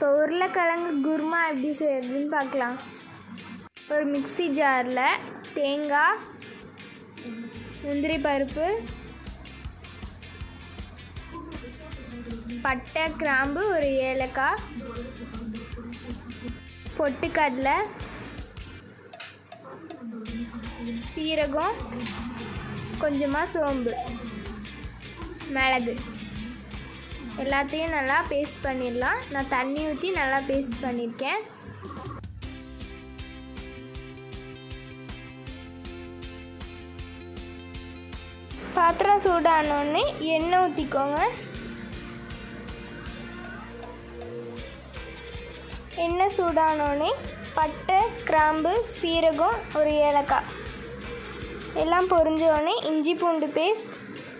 இப்போ உருளைக்கிழங்கு குருமா எப்படி செய்யறதுன்னு பார்க்கலாம் ஒரு மிக்ஸி ஜாரில் தேங்காய் முந்திரி பருப்பு பட்டை கிராம்பு ஒரு ஏலக்காய் பொட்டுக்கடலை சீரகம் கொஞ்சமாக சோம்பு மிளகு எல்லாத்தையும் நல்லா பேஸ்ட் பண்ணிடலாம் நான் தண்ணி ஊற்றி நல்லா பேஸ்ட் பண்ணியிருக்கேன் பாத்திரம் சூடானோடனே எண்ணெய் ஊற்றிக்கோங்க எண்ணெய் சூடானோடனே பட்டை கிராம்பு சீரகம் ஒரு ஏலக்காய் எல்லாம் பொரிஞ்சோடனே இஞ்சி பூண்டு பேஸ்ட்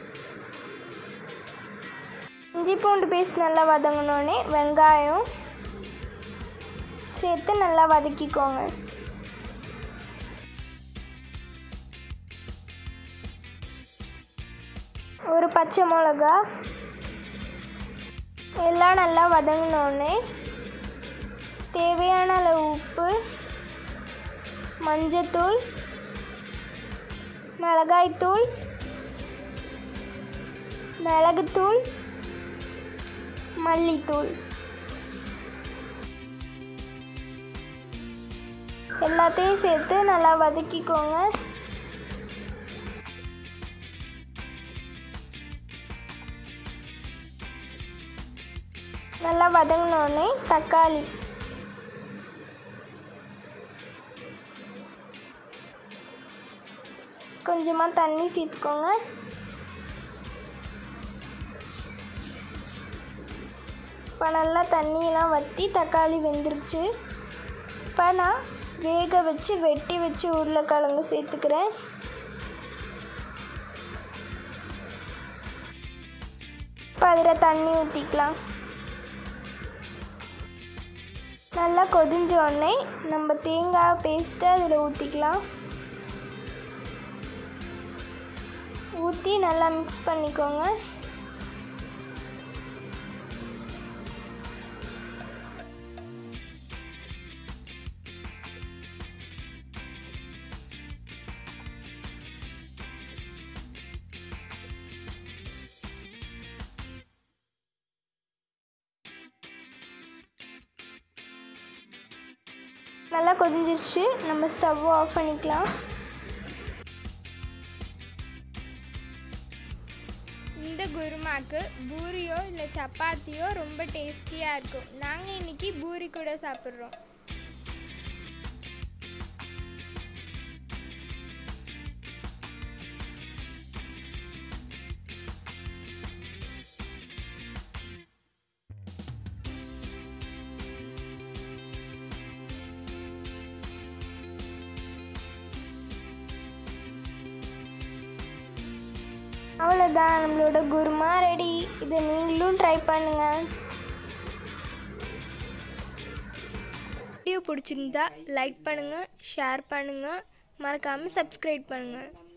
இஞ்சி பூண்டு பேஸ்ட் நல்லா வதங்கினோடனே வெங்காயம் சேர்த்து நல்லா வதக்கிக்கோங்க ஒரு பச்சை மிளகா எல்லாம் நல்லா வதங்கினோடனே தேவையான அளவு உப்பு மஞ்சத்தூள் மிளகாய்த்தூள் மிளகுத்தூள் மல்லித்தூள் எல்லாத்தையும் சேர்த்து நல்லா வதக்கிக்கோங்க நல்லா வதங்கினோடனே தக்காளி கொஞ்சமாக தண்ணி சேர்த்துக்கோங்க இப்போ நல்லா தண்ணியெல்லாம் வற்றி தக்காளி வெந்துருச்சு இப்போ நான் வேக வச்சு வெட்டி வச்சு உருளைக்கிழங்கு சேர்த்துக்கிறேன் இப்போ அதில் தண்ணி ஊற்றிக்கலாம் நல்லா கொதிஞ்ச உடனே நம்ம தேங்காய் பேஸ்ட்டை அதில் ஊற்றிக்கலாம் ஊற்றி நல்லா மிக்ஸ் பண்ணிக்கோங்க நல்லா கொதிஞ்சிருச்சு நம்ம ஸ்டவ் ஆஃப் பண்ணிக்கலாம் இந்த குருமாக்கு பூரியோ இல்லை சப்பாத்தியோ ரொம்ப டேஸ்டியாக இருக்கும் நாங்கள் இன்னைக்கு பூரி கூட சாப்பிட்றோம் அவ்வளோதான் நம்மளோட குருமா ரெடி இதை நீங்களும் ட்ரை பண்ணுங்கள் வீடியோ பிடிச்சிருந்தா லைக் பண்ணுங்கள் ஷேர் பண்ணுங்கள் மறக்காமல் சப்ஸ்கிரைப் பண்ணுங்கள்